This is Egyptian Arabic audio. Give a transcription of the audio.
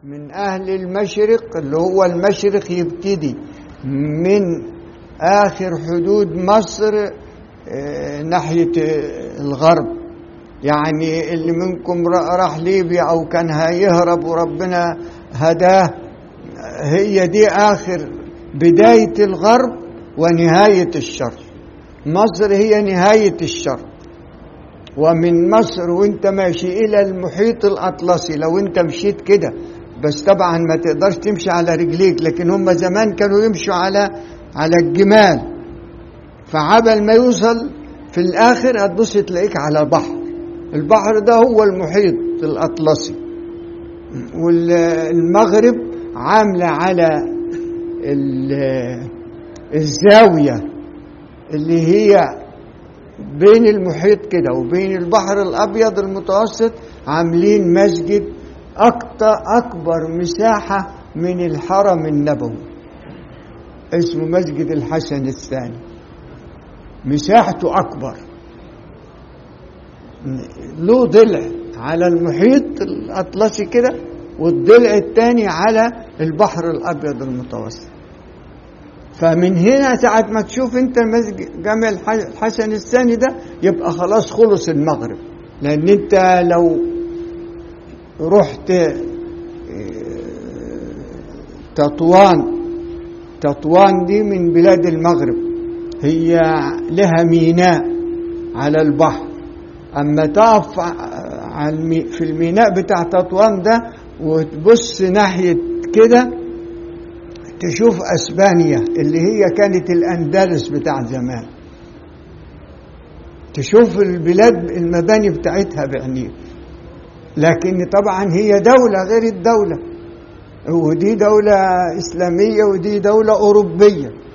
من أهل المشرق اللي هو المشرق يبتدي من آخر حدود مصر آه، ناحية آه، الغرب يعني اللي منكم را- راح ليبيا أو كان هيهرب وربنا هداه هي دي آخر بداية الغرب ونهاية الشرق مصر هي نهاية الشرق ومن مصر وانت ماشي إلى المحيط الأطلسي لو انت مشيت كده بس طبعا ما تقدرش تمشي على رجليك لكن هم زمان كانوا يمشوا على على الجمال فعبل ما يوصل في الآخر هتبص تلاقيك على بحر البحر ده هو المحيط الأطلسي والمغرب عاملة على ال- الزاوية اللي هي بين المحيط كده وبين البحر الأبيض المتوسط عاملين مسجد أكتر أكبر مساحة من الحرم النبوي اسمه مسجد الحسن الثاني مساحته أكبر له ضلع على المحيط الأطلسي كده والضلع الثاني على البحر الأبيض المتوسط فمن هنا ساعة ما تشوف انت مسجد جامع الح- الحسن الثاني ده يبقى خلاص خلص المغرب لأن انت لو رحت اه، تطوان تطوان دي من بلاد المغرب هي لها ميناء على البحر اما تقف على المي- في الميناء بتاع تطوان ده وتبص ناحيه كده تشوف اسبانيا اللي هي كانت الاندلس بتاع زمان تشوف البلاد المباني بتاعتها بعينيك لكن طبعا هي دولة غير الدولة ودي دولة إسلامية ودي دولة أوروبية